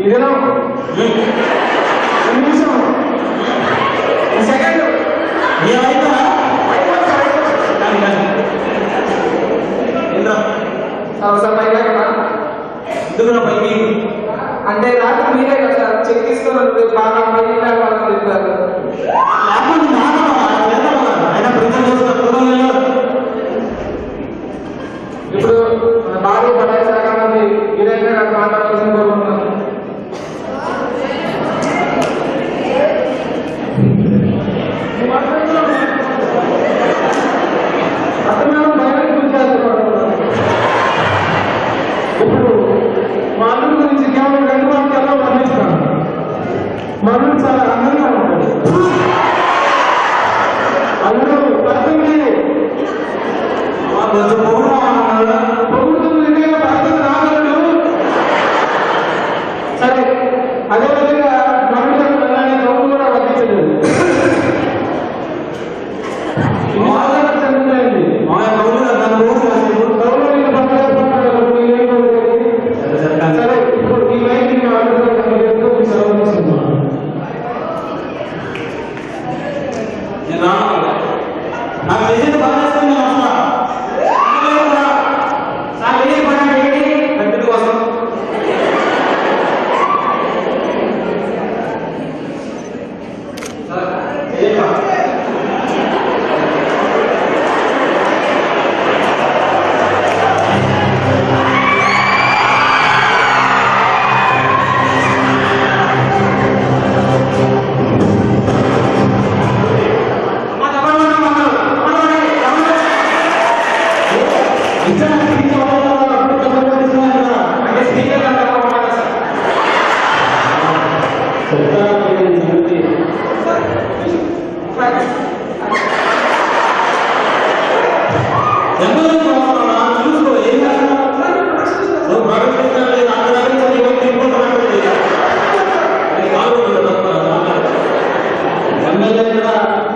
ఇదేనా నిమిషం సెకండ్ ఏమైందా ఏంద్రా సార్ పైగా ఎందుకు పైకి అంటే రాత్రి మీరే కదా సార్ చెక్ తీసుకున్నారు బాగా పైకి వెళ్ళాలని చెప్పారు లేకపోతే నాన్నమా? చేద్దామా? ఆయన ప్రిపేర్ చేస్తారు చూడండి ఇప్పుడు మన భార్య పటాయి శాఖ మంది వీరైతే నాకు మాట్లాడాల్సిన కోరుకుంటున్నాను అతను బయటకు కూర్చేస్తున్నాడు ఇప్పుడు మా అల్లుడి గురించి కేవలం రెండు వాక్యాల్లో వర్ణిస్తాను మా అల్లుడు చాలా అందంగా ఉంటాడు అల్లుడు పడుతుంది కొంచెం పొగరు అన్నాడు. ప్రభుత్వం నిజంగా పడుతుంది రాగలడు సరే అదే విధంగా మనుషులు వెళ్ళాలని కౌలు కూడా వర్తించలేదు ఇది బాగా చెందుతాయండి మా యొక్క ఊళ్ళో నన్ను రోజు రాసేది. కౌలు మీద పట్టాలి పట్టాలి ఏం కోరుకోలేదు సరే, సరే, కానీ సరే ఇప్పుడు ఈ లైన్ ని ఆర్డర్ చేస్తూ సెలవు తీసుకుంటున్నాను నేను రాను. నాకు తెలిసింది బాగా చేస్తుంది, నేను వస్తా. లేదు రా. నాకు తెలియని పని అంటే ఏంటి? కట్టెల కోసం. సరే, చేయక. అమ్మ, చెప్పండి, అమ్మ, అమ్మ, అమ్మ, అమ్మ, అమ్మ. ఇంకా స్పీకర్ అవ్వాలి, అప్పుడు చెప్పండి, తీసుకున్నాను కదా. అంటే స్పీకర్ అంటే ఒక మాట సార్. చెప్తారా, నేను చెప్తే. ఎంతమంది పోవాలన్నా? చూసుకో, ఏం చేస్తున్నావు? నువ్వు ప్రవేశించాలి, లేదు, అక్కడ ప్రవేశించాలి, ఇవ్వండి, తిరుగుతూ రావాలి. అది కాదు, తప్ప, మాట్లాడు. ఎమ్మెల్యే కదా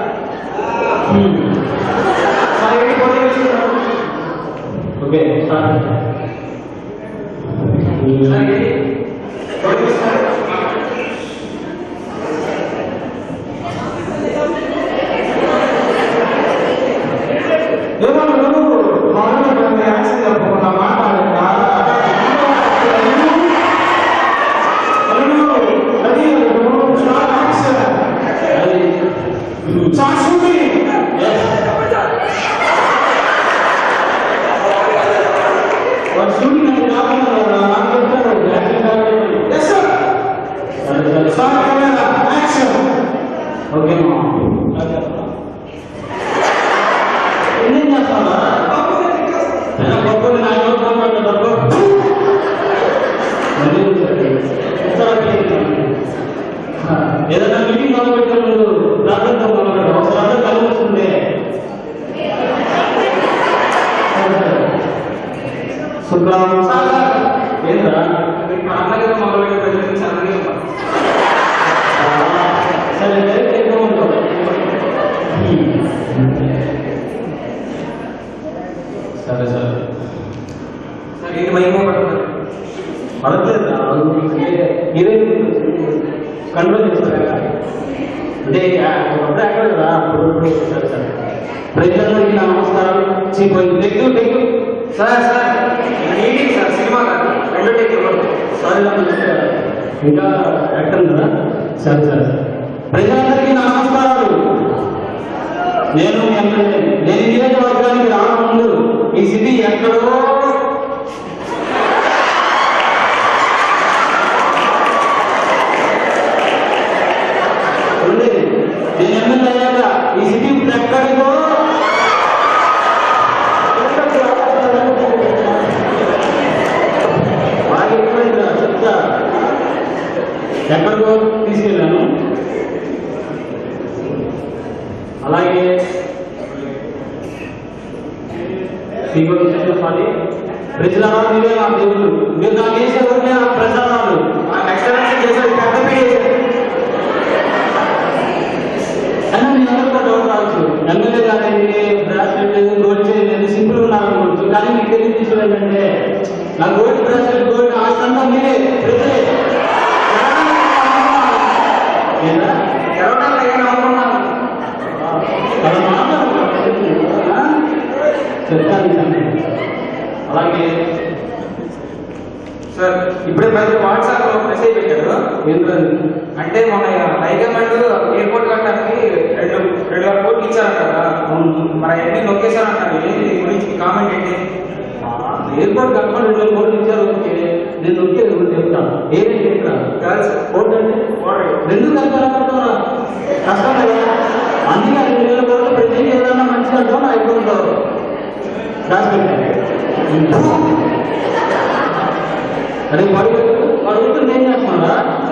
సరే ఏంటి పోటీ చేస్తున్నాను ఓకే స్టార్ట్ సరే ఏంటి పోటీ చేస్తున్నాను ఏమన్నా మామూలుగా యాక్షన్ జరపకుండా మాట్లాడకుండా ready short action short shooting వాడు షూటింగ్ అంటే కాకుండా నాకు చెప్తాడు యాక్షన్ కావాలి ఎస్ సార్ సరే సరే షార్ట్ కెమెరా యాక్షన్ ఓకే మా ఎన్ని చేస్తావా అయినా పట్టుకుని నా ఇంట్లో ఫోన్ పెట్టేటప్పుడు మళ్ళీ ఏదైనా మీటింగ్ మొదలు పెట్టినప్పుడు ప్రార్థనతో మొదలు పెట్టాం ఒకసారి అందరూ కలిసి వస్తుంది శుక్రవారం ఏంద్రా మా అన్నగారు మొదలు పెట్టి అలాగే సరే డైరెక్ట్ ఎక్కువ ఉంటావు సరే సరే సార్ ఏంటి భయంగా పడుతున్నారు పడట్లేదు ఇదే కంట్రోల్ చేస్తారు అంటే అప్పుడు ఎక్కడ కదా అప్పుడు ఇప్పుడు సరే సరే ప్రజలందరికీ నా నమస్కారం చెప్పండి టెక్కు టెక్కు sir sir meeting sir cinema కాదు రెండు టేక్ ఇవ్వండి సారీ ఇంకా యాక్టర్ కదా సరే సరే ప్రజలందరికీ నా నమస్కారాలు నేను మీ ఎమ్మెల్యే నేను ఈ నియోజకవర్గానికి రాకముందు ఈ సిటీ ఎక్కడో ఉంది. నేను ఎమ్మెల్యే అయ్యాక ఈ సిటీ ఇప్పుడు ఎక్కడికో బాగా ఎక్కువైందిరా చెప్తా ఎక్కడికో తీసుకెళ్ళాను అలాగే ఇంకో విషయం చెప్పాలి ప్రజలారా మీరే నా దేవుళ్ళు మీరు నాకు వేసే ఊరికే నా ప్రజలాలు ఎక్సలెన్స్ చేశారు పెద్ద పీడి అయినా మీ అందరికీ డౌట్ రావచ్చు ఎమ్మెల్యే గారైంది బ్రాస్లెట్ గోల్డ్ చేయలేదు సింపుల్ ఉన్నారనుకోవచ్చు కానీ మీకు తెలియని విషయం ఏంటంటే నా గోల్డ్ బ్రాస్లెట్ గోల్డ్ ఆస్తంతా మీరే ప్రజలే సార్ ఇప్పుడే ప్రతి వాట్సాప్ లో మెసేజ్ పెట్టారు ఏంటది అంటే మన హైకమాండ్ ఎయిర్పోర్ట్ కట్టడానికి రెండు రెండు వేల కోట్లు ఇచ్చారంట కదా అవును. మరి అవన్నీ నొక్కేశారంటారు ఏంటి దీని గురించి కామెంట్ ఏంటి ఎయిర్పోర్ట్ కట్టుకొని రెండు వేల కోట్లు ఇచ్చారు ఓకే నేను నొక్కి ఎవరు చెప్తాను ఏమేమి చెప్తా గర్ల్స్ కోర్టు అంటే రెండు కట్టాలనుకుంటున్నా కష్టం కదా అందుకే రెండు వేల కోట్లు ప్రతి ఏదన్నా మంచి అంటాం అయిపోతుంటారు దాచిపెట్టాను అదే వాడు వాడు కూతురు ఏం చేస్తున్నారా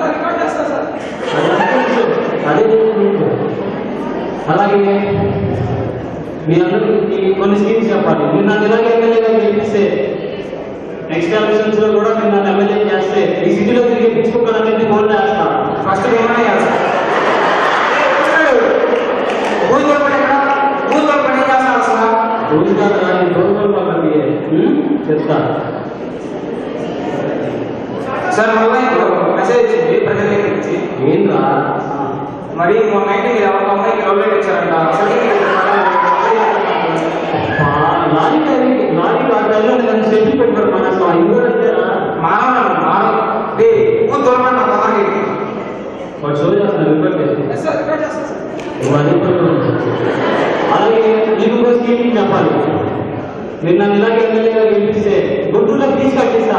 అదే చెప్తున్నాను. అలాగే మీ అందరికీ కొన్ని స్కీమ్స్ చెప్పాలి మీరు నన్ను ఇలాగే ఎమ్మెల్యేగా గెలిపిస్తే నెక్స్ట్ ఎలక్షన్స్ లో కూడా మీరు నన్ను ఎమ్మెల్యే చేస్తే ఈ సిటీలో తిరిగి పిచ్చుకోవాలనేది గోల్ వేస్తాను ఫస్ట్ ఏమైనా చేయాలి సార్ బూత్ పని ఎక్కడ బూత్ పని ఏం చేస్తారు అసలు రోజుగారు రాని రోజులు పక్కకి చెప్తా సార్ మళ్ళీ ఇప్పుడు మెసేజ్ వచ్చింది ప్రజల దగ్గర నుంచి ఏంట్రా మరి మొన్న అయితే మీరు ఒక అమ్మాయికి లవ్ లెటర్ ఇచ్చారంట సర్టిఫికేట్ లారీ డ్రైవింగ్ లారీ వాటిలో నేను సెల్ఫీ పెట్టుకోరు మన ఇంకోటంటేరా మానవ మానవ రే బూత్ దొరకండి నా పక్కకి వాడు షో చేస్తున్నారు రిపోర్ట్ సార్ రికార్డ్ చేస్తాను సార్ ఇవన్నీ అలాగే నీకు ఒక స్కీమ్ చెప్పాలి మీరు నన్ను ఇలాగే ఎమ్మెల్యేగా గెలిపిస్తే గుంటూరులో ఫీజు కట్టిస్తా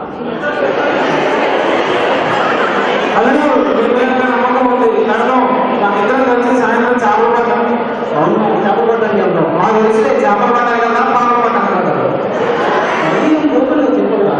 అలాగే మీ పైన నమ్మకం ఉంది కడదాం మా ఇద్దరం కలిసి సాయంత్రం చేపలు పట్టాం అవును చెప్పబడ్డానికి వెళ్తాం మాకు తెలిస్తే చేపలు పట్టాలి కదా పాపలు పట్టాలి కదా అది లోపల చెప్పరా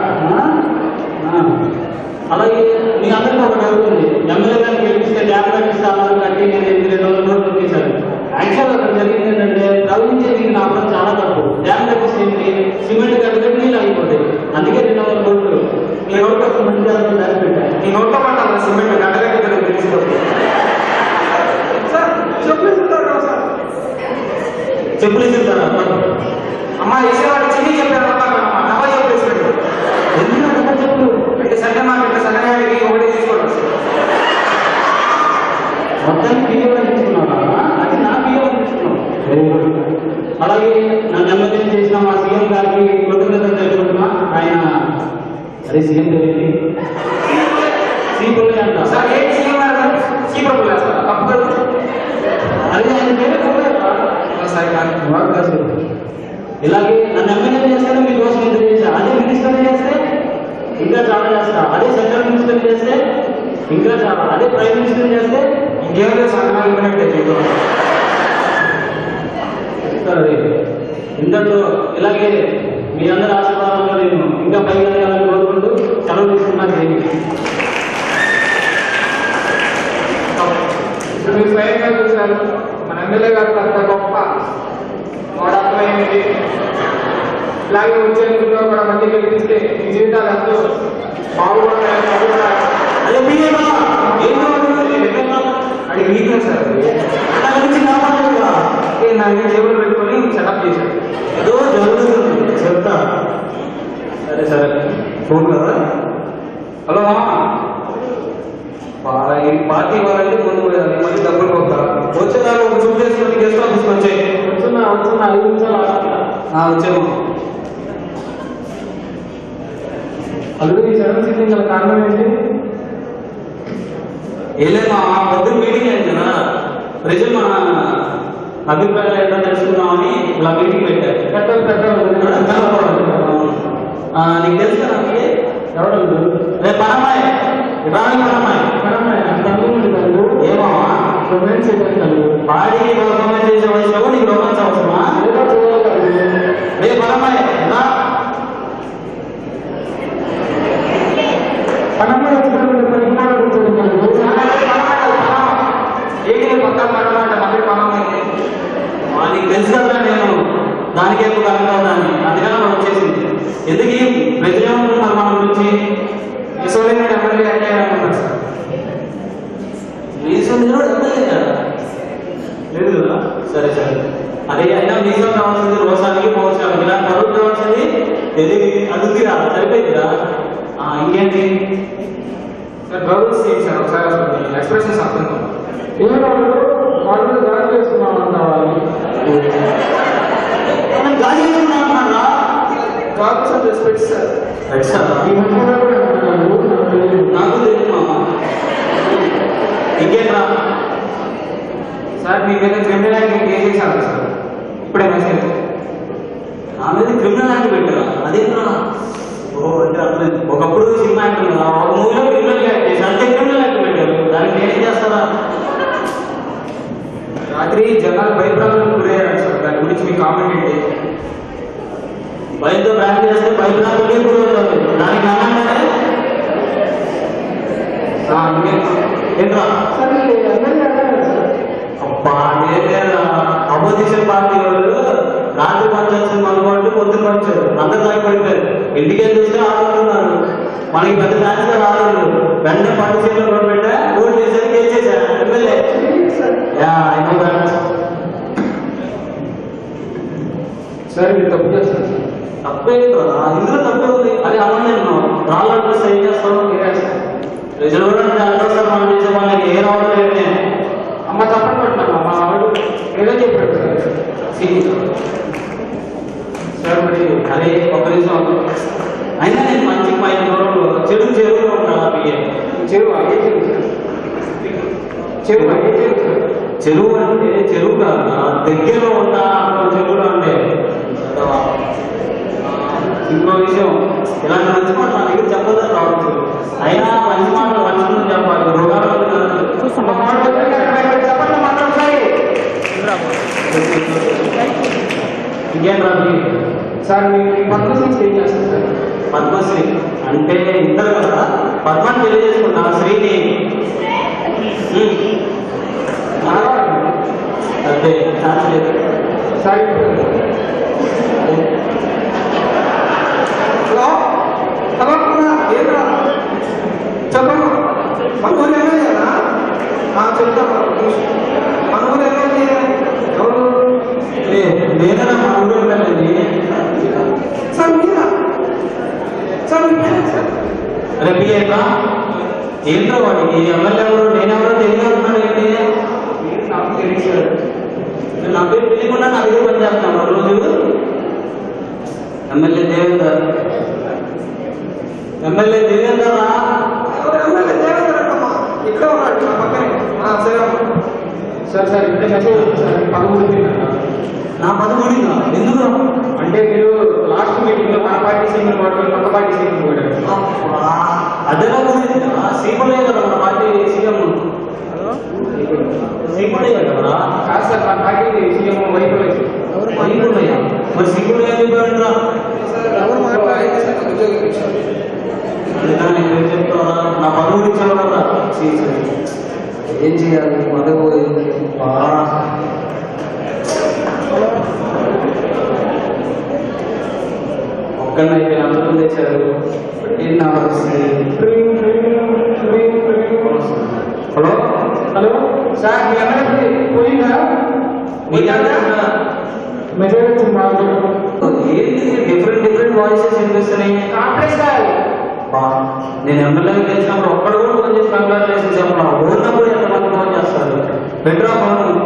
అలాగే మీ అందరికీ ఒకటి అవుతుంది ఎమ్మెల్యే గారిని గెలిపిస్తే డ్యామ్ కట్టిస్తా అన్నారు కట్టి నేను ఎనిమిది రోజులు కూడా పంపించాను యాక్చువల్ అక్కడ జరిగింది ఏంటంటే ప్రవహించే నీకు నా పని చాలా తప్పు డ్యామ్ కట్టిస్తే ఏంటి సిమెంట్ కట్టుబడి నీళ్ళు అయిపోతాయి అందుకే రెండు వందల కోట్లు మీ రోడ్డు కోసం మంచి అర్థం దాచి పెట్టాను నీ నోట్లో పట్టాలి సిమెంట్ గడ్డగడ్డ తెలిసిపోతుంది సార్ చెప్పేసి సార్ చెప్పులు ఇస్తారా అమ్మ వేసేవాడు చిన్ని చెప్పారు డబ్బా చెప్పేసి పెట్టు ఎందుకంటే చెప్పులు అంటే సండే మార్కెట్ సండే గారికి ఒకటి తీసుకోవడం మొత్తానికి బియ్యం తీసుకున్నావా అది నా బియ్యం తీసుకున్నావు వెరీ గుడ్ అలాగే నన్ను ఎమ్మెల్యే చేసిన మా సీఎం గారికి కృతజ్ఞతలు తెలుపుకుంటున్నా ఆయన అదే సీఎం తెలియదు సీఎం అంట సార్ ఏంటి సీఎం గారు సీపర్ సార్ తప్పు కదా అదే ఆయన పేరు కోలేదా? సార్ కానీ వాడు కాదు. ఇలాగే నన్ను ఎమ్మెల్యే చేస్తే మీ కోసం ఎంత చేశా అదే మినిస్టర్ చేస్తే ఇంకా చాలా చేస్తా అదే సెంట్రల్ మినిస్టర్ చేస్తే ఇంకా చాలా అదే ప్రైమ్ మినిస్టర్ చేస్తే ఇంకేమైనా సంఘాలు ఇవ్వనట్టే జీవితం సరే ఇంతలో ఇలాగే మీ అందరి ఆశీర్వాదంలో నేను ఇంకా పైకి వెళ్ళాలని కోరుకుంటూ సెలవు తీసుకున్నా చేయండి ఇప్పుడు మీరు స్వయంగా చూశారు మన ఎమ్మెల్యే గారు అంత గొప్ప వాడత్వమైనది ఇలాగే వచ్చే ఎన్నికల్లో కూడా మంది గెలిపిస్తే మీ జీవితాలు ఎంతో బాగుపడతాయని అనుకుంటున్నారు. అదే మీరే కదా, ఏం కావాలి? అది వీక్నెస్ సార్ అది. నా గురించి కాపాడలేదా? అంటే నా దగ్గర జేబులు పెట్టుకొని సెటప్ చేశాడు ఏదో జరుగుతుంది చెప్తా సరే సరే ఫోన్ కదా హలో మామ ఈ పార్టీ వాళ్ళంటే ముందు పోయాలి మళ్ళీ డబ్బులు పోతారు వచ్చేదాకా ఒక చూపు చేసుకొని గెస్ట్ ఆఫీస్కి వచ్చాయి వస్తున్నా వస్తున్నా ఐదు నిమిషాలు ఆగుతా. వచ్చాము అల్లుడు ఈ సెవెన్ సీటింగ్ గల కారణం ఏంటి ఏలేమా పొద్దున్న మీటింగ్ అయింది కదా ప్రజలు మన అభిప్రాయాలు ఏంటో తెలుసుకుందామని ఇలా మీటింగ్ పెట్టారు పెద్దలు పెద్దలు ఆ, నీకు తెలుసు కదా నాకు ఎవరు రేపు పనమ్మాయి రాని పనమ్మాయి ఏమో రొమాన్స్ ఏంటంటారు బాడీ రొమాన్స్ చేసే వయసులో నీకు రొమాన్స్ అవసరమా ఏదో చూడాలి రేపు పనమ్మాయి రా పనమ్మ వచ్చినటువంటి పరిమాణం ఏంటి పక్కన పడమాట మళ్ళీ పనమైంది ఆ, నీకు తెలుసు కదా నేను దానికి ఎక్కువ కలగదాన్ని అందుకని మనం వచ్చేసింది ఎందుకు ఈ ప్రజలు ఏమనుకుంటున్నారు మన గురించి యశోదైన ఎమ్మెల్యే అయ్యారనుకుంటారు సార్ రీసెంట్ కూడా ఎమ్మెల్యే కదా లేదు కదా సరే సరే అదే అయినా మీసం కావాల్సింది రోసానికి మోసానికి ఇలాంటి పరువు కావాల్సింది తెలివి అదుగురా సరిపోయిందిరా ఆ, ఇంకేంటి సార్ బ్రౌజ్ చేశారు ఒకసారి అసలు ఎక్స్ప్రెషన్స్ అర్థం కాదు. ఏమో వాళ్ళు దాడి చేస్తున్నాం అన్నవాళ్ళు మనం గాలి వేసుకున్నాం అన్నారా? మాకు సార్ రెస్పెక్ట్ సార్ ఎట్లా ఈ మధ్య కూడా అంటున్నాను, నాకు తెలియదు. నాకు తెలియదు మామ ఇంకేంట్రా సార్ మీ మీద క్రిమినల్ యాక్ట్ ఏం చేశారు సార్ ఇప్పుడే మెసేజ్ నా మీద క్రిమినల్ యాక్ట్ పెట్టారా అదేంట్రా ఓ అంటే అర్థం ఒకప్పుడు సినిమా యాక్ట్ కదా ఒక మూవీలో క్రిమినల్ యాక్ట్ చేసి అంటే క్రిమినల్ యాక్ట్ పెట్టారు దానికి ఏం చేస్తారా రాత్రి జనాలు భయభ్రాంతులకు గురయ్యారు సార్ దాని గురించి మీ కామెంట్ ఏంటి బయటతో బ్రాండ్ చేస్తే బయట రాత్రి కూడా ఉంటుంది దానికి అన్నాడే ఆ, అందుకే ఏంట్రా సార్ ఈ ఎమ్మెల్యే అన్నారు సార్. అబ్బా లేదా అపోజిషన్ పార్టీ వాళ్ళు రాత్రి పంచాల్సిన మనవాళ్ళు పొద్దున వచ్చారు అందరు లాగిపోయిపోయారు ఇంటికి వెళ్ళి చూస్తే ఆడుతున్నారు మనకి పెద్ద ఛాన్స్ గా రాలేదు వెంటనే పార్టీ సీట్లో కూడా పెట్టా ఓట్ చేశారు గెలిచేశారు MLA yeah I know that sir మీరు తప్పు చేస్తారు సార్ తప్పే కదా ఇందులో తప్పే ఉంది అది అమ్మ నేను రాళ్ళు అడ్రస్ ఏం చేస్తావు రిజర్వ్ అడ్రస్ మనం చేసే వాళ్ళకి ఏ రావడం లేదు అమ్మ తప్పని పట్టినామా మా ఆవిడ ఏదో చెప్పాడు సార్ సార్ మరి అరే ఒక్క నిమిషం అయినా నేను మంచి పైన దూరంలో చెరువు చెరువులో ఉంటాను బియ్యం చెరువు అదే చెరువు సార్ చెరువు అదే చెరువు సార్ చెరువు అంటే చెరువు కాదు దగ్గరలో ఉన్న అక్కడ చెరువులో అంటే చదవా. ఆ, ఇంకో విషయం ఇలాంటి మంచి మాట నా దగ్గర చెప్పదని రావచ్చు అయినా మంచి మాట మనుషులను చెప్పాలి మృగాలను కాదు. అమ్మ మాట వదిలేయ్, చెప్పండి మాట్లాడతాయి ఇంకేం రాదు సార్ మీ మీ పద్మశ్రీ ఏం చేస్తారు సార్ పద్మశ్రీ అంటే ఇద్దరు కదా పద్మని పెళ్లి చేసుకున్నా శ్రీని ఉమ్. అదే ఛాన్స్ లేదు సార్ ఇప్పుడు హలో హలో ఏంట్రా చెప్పండి మన ఊరు ఎమ్మెల్యేనా చెప్తాను మన ఊరు ఎమ్మెల్యే ఎవరు ఏ, నేనేనా మా ఊరు ఎమ్మెల్యేని సార్ మీరా సార్ మీ పేరు సార్ రేపు ఏంట్రా ఏంట్రా వాడికి ఎమ్మెల్యే ఎవరు నేనెవరో తెలియదు ఏంటి మీరు నాకు తెలియదు సార్ మీరు నా పేరు తెలియకుండా నా దగ్గర పని చేస్తున్నాను రోజు ఎమ్మెల్యే దేవేందర్ ఎమ్మెల్యే దేవేందర్ రా ఎవరు ఎమ్మెల్యే దేవేంద్ర అమ్మా ఇక్కడ ఉన్నాడు నా పక్కనే ఆ, సరే అమ్మా. సార్ సార్ ఇప్పుడే మెసేజ్ వచ్చింది సార్ మీ పదమూడు తిన్నా నా పదమూడిందా ఎందుకు అంటే మీరు లాస్ట్ మీటింగ్ లో మన పార్టీ సీనియర్ పట్టుకొని కొత్త పార్టీ సీనియర్ పోయారు అదేలా సీపలే కదా మన పార్టీ సీఎం సీపలే కదా కాదు సార్ మన పార్టీ సీఎం వైపు వైపులయ్యా మరి సీపలే ఏం చెప్పాడురా ఎవరు మాట్లాడేది సార్ ఉద్యోగం అందుకని నేను ఏం చెప్తావా నా పదమూడు ఇచ్చావు కదా సీ, సీ. ఏం చేయాలి మదపోయింది ఒక్కడైతే అందరూ తెచ్చారు ఏం నా హలో హలో సార్ మీ ఎమ్మెల్యే పోయిందా మీకంటే మెసేజ్ వచ్చింది మాకు ఏంటి డిఫరెంట్ డిఫరెంట్ వాయిసెస్ వినిపిస్తున్నాయి కాంగ్రెస్ గారు బా, నేను ఎమ్మెల్యే చేసినప్పుడు ఒక్కడు కూడా ఫోన్ చేసి కంగ్రాచులేషన్ చెప్పిన ఊరినప్పుడు ఎంతమంది ఫోన్ చేస్తారు బెటర్ ఫోన్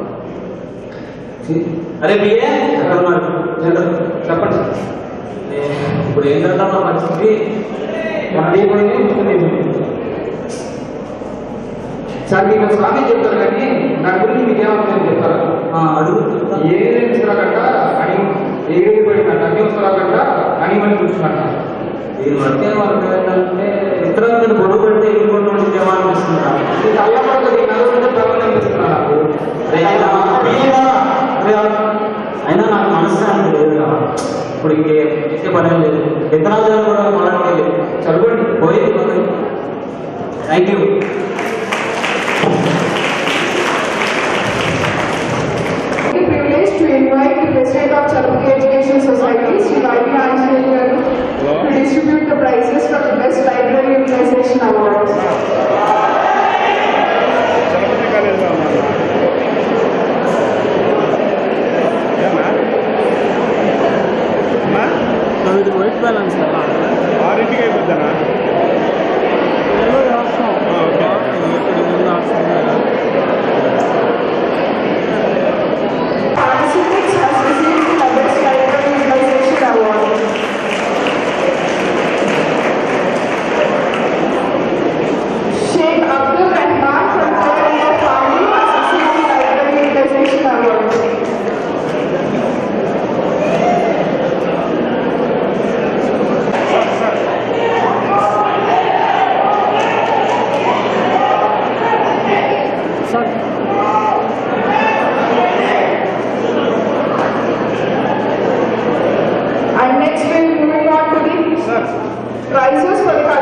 అరే బిఏ ఎక్కడ ఉన్నాడు? చెప్పండి సార్ ఏ, ఇప్పుడు ఏంటంటే మా పరిస్థితి అది పోయింది ముందు పోయింది సార్ మీకు ఒక సామెత చెప్తారు కానీ దాని గురించి మీకు ఏమవుతుంది చెప్తారా ఆ, అడుగు ఏదైనా తీసుకురాకంట అని ఎగిరి పడిందంట అన్ని వస్తున్నారంట అని మళ్ళీ కూర్చున్నట్ట దీని బట్టి వాళ్ళకి ఏంటంటే ఇతరులను గొడవ పెడితే ఎదుర్కొంటూ ఉంటే ఏమనిపిస్తుందా ఇది అల్లపడుతుంది నలుగురు ప్రబలం అనిపిస్తున్నా నాకు అరే, అయినా బిఏనా? అరే, అయినా నాకు మనశ్శాంతి లేదురా ఇప్పుడు ఇంకే ఇంకే పని లేదు ఇతరాలు కూడా మాట్లాడలేదు చదవండి పోయి thank you privileged to invite the President of Chalbuki Education Society, Sri Ravi Anjali Garu, to distribute the prizes for the Best Library Utilization Awards. Chalapathi కాలేజీలో ఉన్నాను ఏమా అమ్మా వైట్ బ్యాలెన్స్ ఆరింటికి అయిపోద్దానా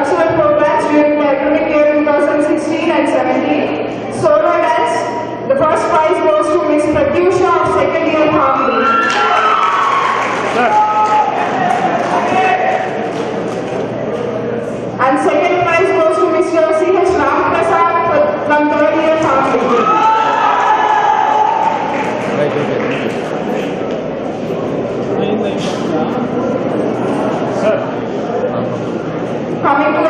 cultural programs during the academic year 2016 and 17. Solo dance, the first prize goes to Miss Pratyusha of second year harmony. And second prize goes to Mr. C.H. Ram Prasad from third year harmony. Sir Coming to